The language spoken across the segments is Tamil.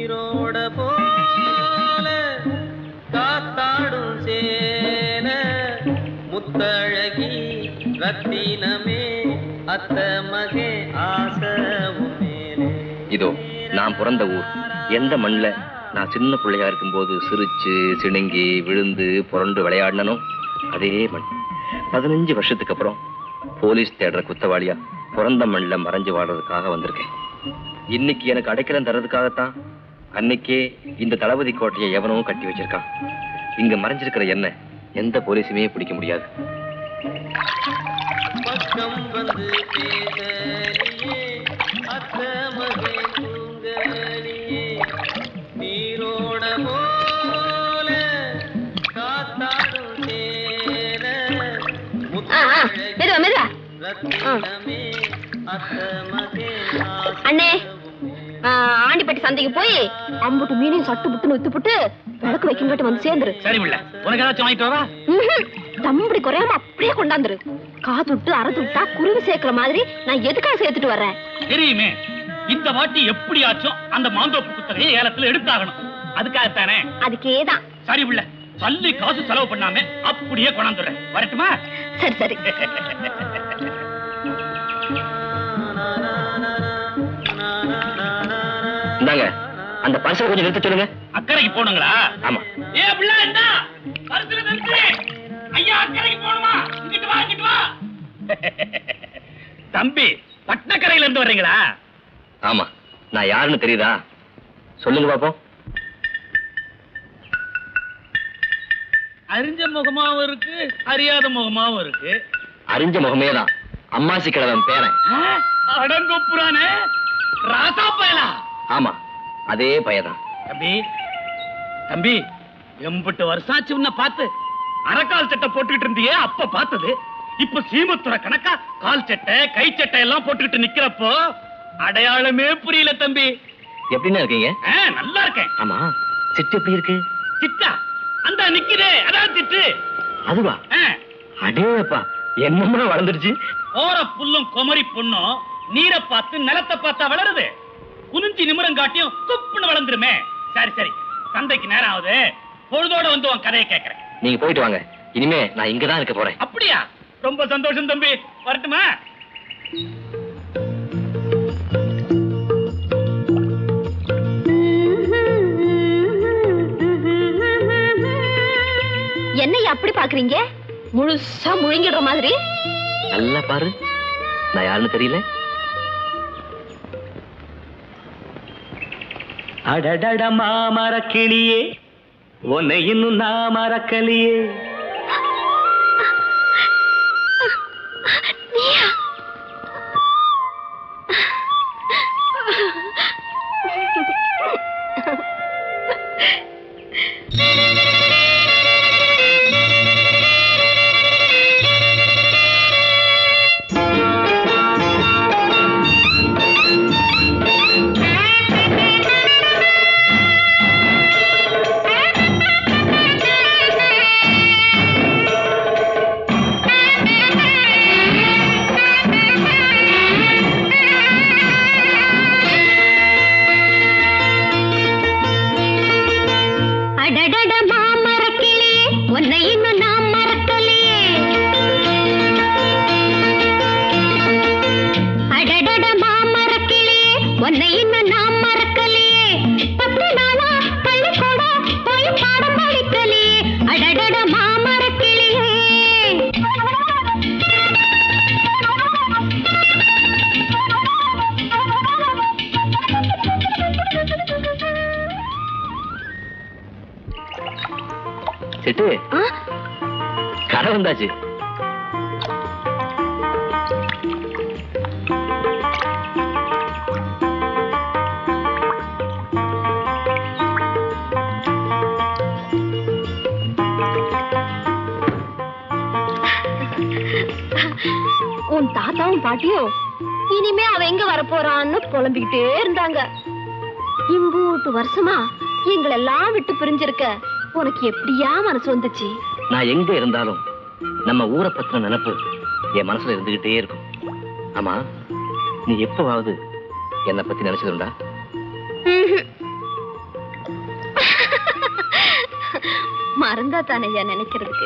நீரோட போல காத்தாடும் சேன முத்தழகி ரத்தினமே அத்த மகே ஆசை உன் மேலே இதோ நான் பிறந்த ஊர் எந்த மண்ணுல நான் சின்ன பிள்ளையா இருக்கும்போது சிரிச்சு சிணுங்கி விழுந்து புரண்டு விளையாடினனோ அதே மண் பதினஞ்சு வருஷத்துக்கு அப்புறம் போலீஸ் தேடுற குத்தவாளியா பிறந்த மண்ணுல மறைஞ்சு வாடுறதுக்காக வந்திருக்கேன் இன்னைக்கு எனக்கு அடைக்கலம் தர்றதுக்காகத்தான் அன்னைக்கே இந்த தளபதி கோட்டையை எவனோ கட்டி வச்சிருக்கான் இங்க மறைஞ்சிருக்கிற என்ன எந்த போலீஸுமே பிடிக்க முடியாது பக்கம் வந்து பேசலியே அத்த மகே தூங்கலியே நீரோட போல காத்தாடும் சேன ஆ, ஆ, மெதுவா மெதுவா ரத்தினமே அத்த மகே ஆசை அண்ணே ஆ, ஆண்டிப்பட்டி சந்தைக்கு போய் அம்புட்டு மீனையும் சட்டு புட்டுன்னு வித்துப்புட்டு விளக்கு வைக்குங்கட்டு வந்து சேர்ந்துரு சரி பிள்ளை உனக்கு ஏதாச்சும் வாங்கிட்டு வரவா ம்ஹும். தம்படி குறையாம அப்படியே கொண்டாந்துரு காதுட்டு அறதுட்டா குருவி சேர்க்கிற மாதிரி நான் எதுக்காக சேர்த்துட்டு வர்றேன் தெரியுமே இந்த வாட்டி எப்படியாச்சும் அந்த மாந்தோப்பு புத்தகையை ஏலத்துல எடுத்தாகணும் அதுக்காகத்தானே அதுக்கேதான் சரி பிள்ளை சல்லி காசு செலவு பண்ணாம அப்படியே கொண்டாந்துடுறேன் வரட்டுமா சரி சரி இந்தாங்க அந்த பரிசை கொஞ்சம் நிறுத்த சொல்லுங்க அக்கறைக்கு போகணுங்களா ஆமா ஏ பிள்ளை என்ன பரிசுல நிறுத்து ஐயா அக்கறைக்கு போகணுமா இங்கிட்டு வா இங்கிட்டு வா தம்பி பட்டணக்கரையில இருந்து வர்றீங்களா ஆமா நான் யாருன்னு தெரியுதா சொல்லுங்க பாப்போம் அறிஞ்ச முகமாவும் இருக்கு அறியாத முகமாவும் இருக்கு அறிஞ்ச முகமே தான் அம்மாசி கிழவன் பேரன் அடங்கொப்புறானே ராசா பயலா ஆமா அதே பையதான் தம்பி தம்பி எம்பட்டு வருஷாச்சு உன்னை பார்த்து அரைக்கால் சட்டை போட்டுக்கிட்டு இருந்தியே அப்ப பார்த்தது இப்ப சீமத்துற கணக்கா கால் சட்டை கை சட்டை எல்லாம் போட்டுக்கிட்டு நிக்கிறப்போ அடையாளமே புரியல தம்பி எப்படின்னா இருக்கீங்க ஆ, நல்லா இருக்கேன் ஆமா சிட்டு எப்படி இருக்கு சிட்டா அந்த நிக்குதே அதான் சிட்டு அதுவா ஆ, அடேப்பா என்னமா வளர்ந்துருச்சு போற புல்லும் குமரி பொண்ணும் நீரை பார்த்து நிலத்தை பார்த்தா வளருது குனிஞ்சி நிமிரம் காட்டியும் குப்புன்னு வளர்ந்துருமே சரி சரி சந்தைக்கு நேரம் ஆகுது பொழுதோட வந்து உன் கதையை கேட்கறேன் நீங்க போயிட்டு வாங்க இனிமே நான் இங்கதான் இருக்க போறேன் அப்படியா ரொம்ப சந்தோஷம் தம்பி வரட்டுமா என்னைய அப்படி பாக்குறீங்க முழுசா முழுங்கிடுற மாதிரி நல்லா பாரு நான் யாருன்னு தெரியல அடடட மாமர கிளியே உன்னை இன்னும் நான் மறக்கலையே அடடட மாமரக்கிளியே உன்னை இன்னும் நாம் மறக்கலையே அடடட மாமரக்கிளியே உன்னை இன்னும் நாம் மறக்கலையே பத்து நாளா பள்ளிக்கூடம் போய் பாடம் படிக்கலையே அடடட மாமரக்கிளியே சிட்டு ஆ? கடை வந்தாச்சு உன் தாத்தாவும் பாட்டியும் இனிமே அவ எங்க வரப்போறான்னு புலம்பிக்கிட்டே இருந்தாங்க இம்பூட்டு வருஷமா எங்களெல்லாம் விட்டு பிரிஞ்சிருக்க உனக்கு எப்படியா மனசு வந்துச்சு நான் எங்க இருந்தாலும் நம்ம ஊரை பத்தின நினைப்பு என் மனசுல இருந்துகிட்டே இருக்கும் ஆமா நீ எப்பவாவது என்னை பத்தி நினைச்சதுண்டா ம்ஹும். மறந்தா தானையா நினைக்கிறதுக்கு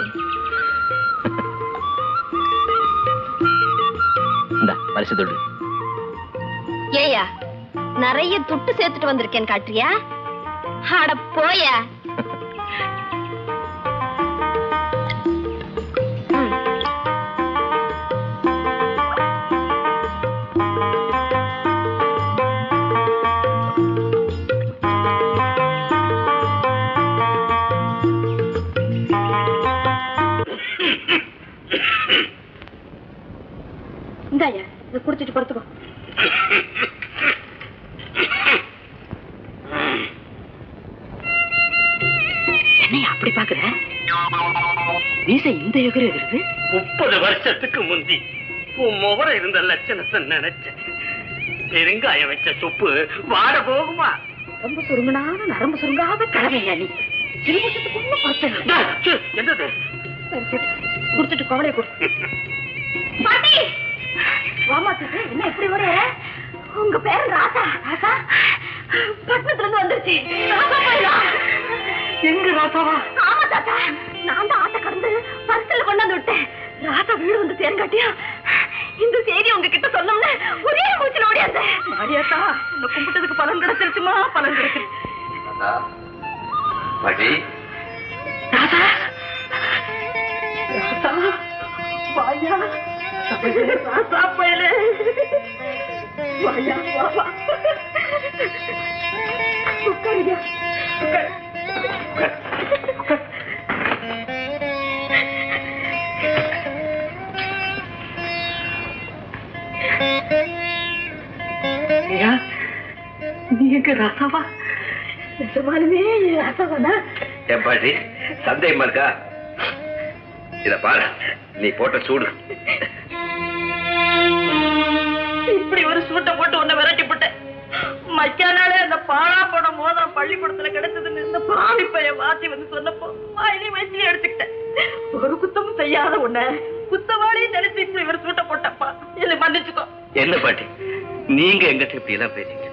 இந்த பரிசு தொடு ஏயா நிறைய துட்டு சேர்த்துட்டு வந்திருக்கேன் காட்டுறியா அட போயா ம். இந்தாயா இதை குடிச்சிட்டு படுத்துக்கோ என்னைய அப்படி பாக்குற மீச இந்த எகுரு எகுருது முப்பது வருஷத்துக்கு முந்தி உன் முகர இருந்த லட்சணத்தை நினைச்சேன் பெருங்காய வச்ச சுப்பு வாட போகுமா ரொம்ப சுருங்கனான நரம்பு சுருங்காத கிழமையா நீ சிறுமுகத்துக்குள்ள குறைச்சல டேய், சீ, என்னது சரி சரி குடுத்துட்டு கவலையை கொடு பாட்டி வாமா சித்து என்ன இப்படி வர உங்க பேர் ராசா ராசா பட்டணத்துல இருந்து வந்துருச்சு ராசா பையா எங்க ராசாவா ஆமா தாத்தா நான் தான் ஆட்டை கடந்து பரிசல் கொண்டாந்து விட்டேன் ராசா வீடு வந்து தேர்காட்டியா இந்த செய்தி உங்ககிட்ட சொன்னோம்னு ஒரே மூச்சில் ஓடியாந்தேன் மாரியாத்தா உன்னை கும்பிட்டதுக்கு பலன் கிடைச்சிருச்சுமா பலன் கிடைச்சிருச்சு பாட்டி ராசா ராசா வாயா ராசா பயலே வாயா வா வா உட்காருங்க உட்காரு உட்காரு ஐயா நீ எங்க ராசாவா நிஜமாலுமே ராசாவானா ஏன் பாட்டி சந்தேகமா இருக்கா இத பாரு நீ போட்ட சூடு இப்படி ஒரு சூட்டை போட்டு உன்னை விரட்டி போட்டேன் மக்கானாலே அந்த பாழா போன மோதிரம் பள்ளிக்கூடத்துல கிடைச்சதுன்னு இந்த பாவி பைய வாத்தி வந்து சொன்னப்போ வாயிலே வயசுல எடுத்துக்கிட்டேன் ஒரு குத்தமும் செய்யாத உன்னை குத்தவாளியும் நினைச்சு இப்படி ஒரு சூட்டை போட்டப்பா என்னை மன்னிச்சுக்கோ என்ன பாட்டி நீங்க எங்கிட்ட இப்படி எல்லாம் பேசிங்க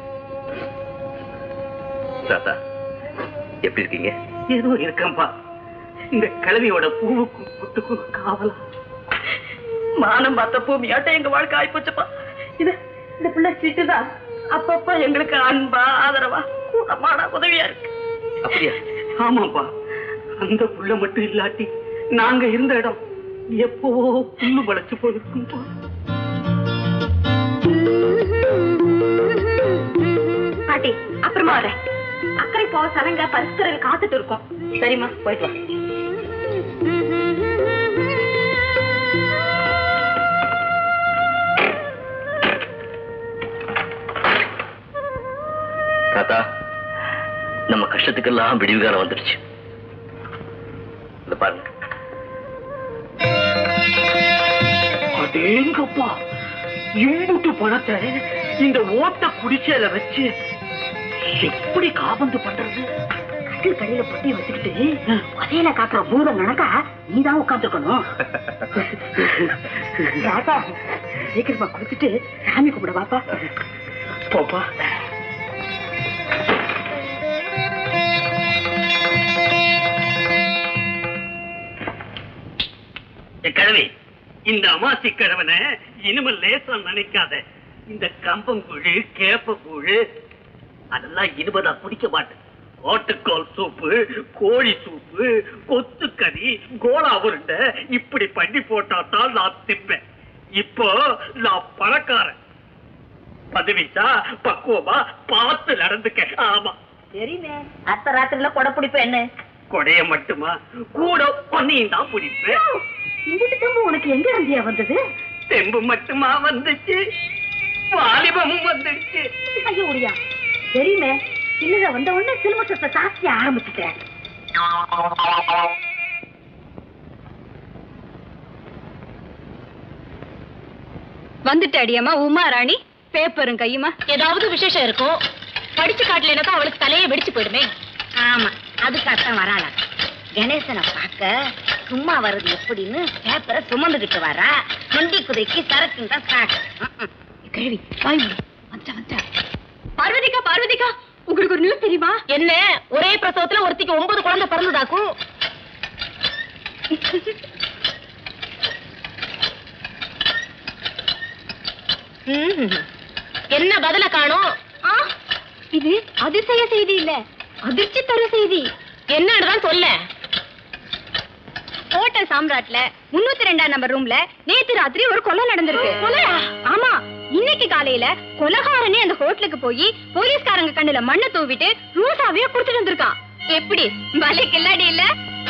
தாத்தா எப்படி இருக்கீங்க ஏதோ இருக்கேன்பா இந்த கிழவியோட பூவுக்கும் புட்டுக்கும் காவலா மானம் பார்த்த பூமியாட்ட எங்க வாழ்க்கை ஆயிப்போச்சுப்பா இது இந்த பிள்ளை சீட்டுதான் அப்பப்ப எங்களுக்கு அன்பா ஆதரவா கூடமாடா உதவியா இருக்கு அப்படியா ஆமாப்பா அந்த புள்ள மட்டும் இல்லாட்டி நாங்க இருந்த இடம் எப்போ புல்லு முளைச்சு போயிருக்கும்பா பாட்டி அப்புறமா வரேன் அக்கறை போக சனங்க பரிசுத்தரையில் காத்துட்டு இருக்கோம் சரிம்மா போயிட்டு வா தாத்தா நம்ம கஷ்டத்துக்கெல்லாம் விடிவு காலம் வந்துடுச்சு இத பாருங்க அடேங்கப்பா இம்புட்டு பணத்தை இந்த ஓட்ட குடிசையில வச்சு எப்படி காபந்து பண்றது கட்டில் கடையில பொட்டியை வச்சுக்கிட்டு வகையில காக்குற பூதம் கணக்கா நீதான் உட்காந்துருக்கணும் ராசா சீக்கிரமா குடிச்சிட்டு சாமி கும்பிட வாப்பா போப்பா கிழவி இந்த அமாசி கிழவனை இனிமேல் லேசா நினைக்காத இந்த கம்பங்குழு கேப்பக்கூழு அதெல்லாம் இனிமேல் குடிக்க மாட்டேன் ஓட்டுக்கோல் சூப்பு கோழி சூப்பு கொத்துக்கறி கோலா உருண்டை இப்படி பண்ணி போட்டா தான் நான் திப்பேன் இப்போ நான் பணக்காரன் பதவிச்சா பக்குவமா பார்த்து நடந்துக்க ஆமா சரிண்ணே அத்த ராத்திரில கொடை பிடிப்ப என்ன கொடைய மட்டுமா கூட பொன்னையும் தான் பிடிப்பேன் இந்த தம்பு உனக்கு எங்க இருந்தியா வந்தது தெம்பு மட்டுமா வந்துச்சு வாலிபமும் வந்துச்சு ஐயோ முடியா சரிண்ணே சின்னதா வந்த உடனே சிலுமசத்தை சாஸ்தி ஆரம்பிச்சுட்டேன் வந்துட்டாடியம்மா உமா ராணி பேப்பரும் கையுமா ஏதாவது விசேஷம் இருக்கும் படிச்சு காட்டலைன்னா தான் அவளுக்கு தலையே வெடிச்சு போயிடுமே ஆமா அதுக்காகத்தான் வராளா கணேசனை பார்க்க சும்மா வர்றது எப்படின்னு பேப்பரை சுமந்துகிட்டு வரா நொண்டி குதிரைக்கு சரக்குன்னு தான் சாக்கு கேள்வி வாய் வந்தா வந்தா பார்வதிகா பார்வதிகா உங்களுக்கு ஒரு நியூஸ் தெரியுமா என்ன ஒரே பிரசவத்துல ஒருத்திக்கு ஒன்பது குழந்தை பிறந்ததாக்கும் ம்ஹும். என்ன பதில காணோம் ஆ, இது அதிசய செய்தி இல்ல அதிர்ச்சி தரு செய்தி என்னன்னு சொல்ல ஹோட்டல் சாம்ராட்ல முன்னூத்தி ரெண்டாம் நம்பர் ரூம்ல நேத்து ராத்திரி ஒரு கொலை நடந்திருக்கு கொலையா ஆமா இன்னைக்கு காலையில கொலகாரனே அந்த ஹோட்டலுக்கு போய் போலீஸ்காரங்க கண்ணுல மண்ணை தூவிட்டு ரூசாவே குடுத்துட்டு வந்திருக்கான் எப்படி பலே கில்லாடி இல்ல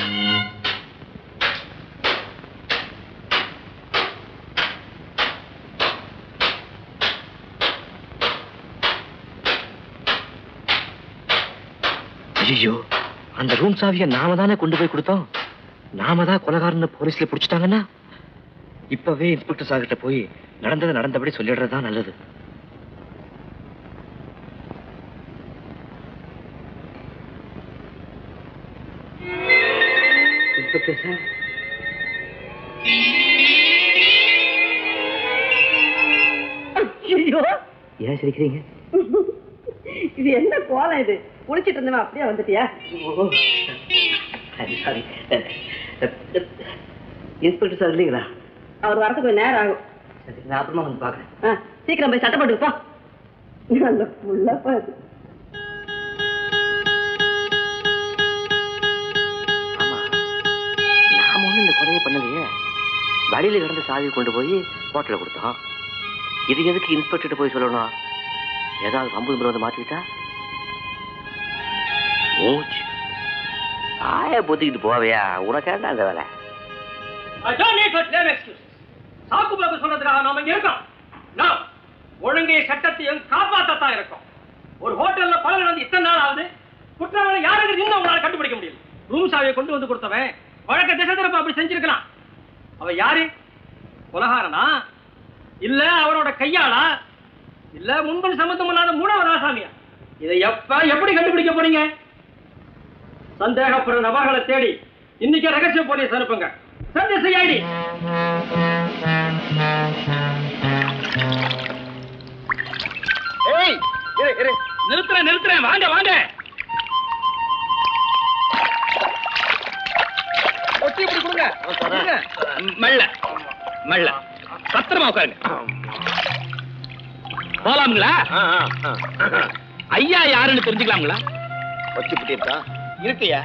ஐயோ அந்த ரூம் சாவியை நாம தானே கொண்டு போய் கொடுத்தோம் நாம தான் கொலகாரன்னு போலீஸ்ல புடிச்சிட்டாங்கன்னா இப்பவே இன்ஸ்பெக்டர் சார் கிட்ட போய் நடந்தது நடந்தபடி சொல்லிடுறது தான் நல்லது இன்ஸ்பெக்டர் சார் ஐயோ ஏன் சிரிக்கிறீங்க இது என்ன கோலம் இது குளிச்சிட்டு இருந்தவன் அப்படியே வந்துட்டியா சாரி சாரி இன்ஸ்பெக்டர் சார் இல்லைங்களா அவர் வரதுக்கு கொஞ்சம் நேரம் ஆகும் சரி நான் அப்புறமா வந்து பார்க்குறேன் ஆ, சீக்கிரம் போய் சட்டை போட்டு போ அந்த புள்ளப்பா இது. ஆமா நாம ஒண்ணும் இந்த கொலையை பண்ணலையே வழியில கிடந்த சாவி கொண்டு போய் ஹோட்டல்ல கொடுத்தோம் இது எதுக்கு இன்ஸ்பெக்டர் போய் சொல்லணும் ஏதாவது வம்பு நம்பர் வந்து மாட்டிக்கிட்டா மூச்சு ஆய பொத்திக்கிட்டு போவையா உனக்கேண்டா அந்த வேலை I don't need to claim excuse. சாக்கு பாக்கு சொல்றதுக்காக நாம இங்க இருக்கோம் நாம் ஒழுங்கை சட்டத்தையும் காப்பாத்தத்தான் இருக்கோம் ஒரு ஹோட்டல்ல கொலை நடந்து இத்தனை நாள் ஆகுது குற்றவாளி யாருக்கு இன்னும் உங்களால கண்டுபிடிக்க முடியல ரூம் சாவியை கொண்டு வந்து கொடுத்தவன் வழக்க திசை திருப்ப அப்படி செஞ்சிருக்கலாம் அவன் யாரு கொலகாரனா இல்ல அவனோட கையாளா இல்ல முன்பன் சம்பந்தம் இல்லாத மூணாவது ஆசாமியா இதை எப்ப எப்படி கண்டுபிடிக்க போறீங்க சந்தேகப்படுற நபர்களை தேடி இன்னைக்கு ரகசிய போலீஸ் அனுப்புங்க சந்தை செய்யாடி ஏய் இரு இரு நிறுத்துறேன் நிறுத்துறேன் வாங்க வாங்க ஒட்டி இப்படி கொடுங்க கொடுங்க. மெல்ல மெல்ல பத்திரமா உட்காருங்க போலாமுங்களா ஆ, ஆ, ஆ. ஐயா யாருன்னு தெரிஞ்சுக்கலாங்களா ஒட்டி இப்படி இருக்கா இருக்கியா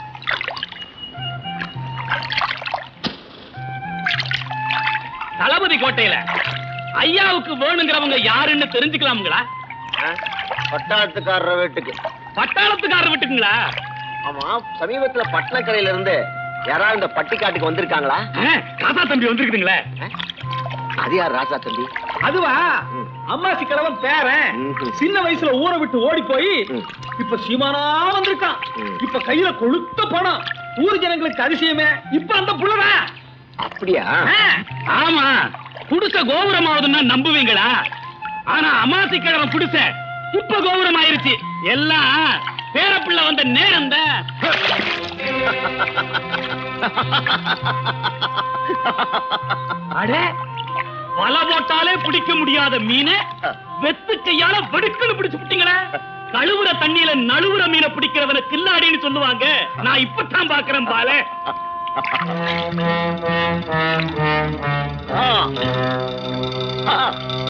தளபதி கோட்டையில ஐயாவுக்கு வேணுங்கிறவங்க யாருன்னு தெரிஞ்சுக்கலாமுங்களா பட்டாளத்துக்காரர் வீட்டுக்கு பட்டாளத்துக்காரர் விட்டுக்குங்களா ஆமா சமீபத்துல பட்டணக்கரையில இருந்து யாராவது இந்த பட்டிக்காட்டுக்கு வந்திருக்காங்களா ராசா தம்பி வந்திருக்குதுங்களே அது யார் ராசா தம்பி அதுவா ம். அம்மாசி கிழவன் பேரன் ம்ஹும். சின்ன வயசுல ஊரை விட்டு ஓடி போய் ம். இப்ப சீமானா வந்திருக்கான் ம். இப்ப கையில கொளுத்த பணம் ஊர் ஜனங்களுக்கு அதிசயமே இப்ப அந்த புள்ளதான் அப்படியா ஆமா குடிச கோபுரமாவதுன்னா நம்புவீங்களா ஆனா அமாசி கிழவன் குடிச இப்ப கோபுரம் ஆயிருச்சு எல்லாம் பேரப்புள்ள வந்த நேரம் அட வலை போட்டாலே பிடிக்க முடியாத மீனை வெத்து கையால வெடுக்குன்னு பிடிச்சு விட்டீங்களே கழுவுற தண்ணியில நழுவுற மீனை பிடிக்கிறவன கில்லாடின்னு சொல்லுவாங்க நான் இப்பதான் பாக்குறேன் பால ஆ. ஆ.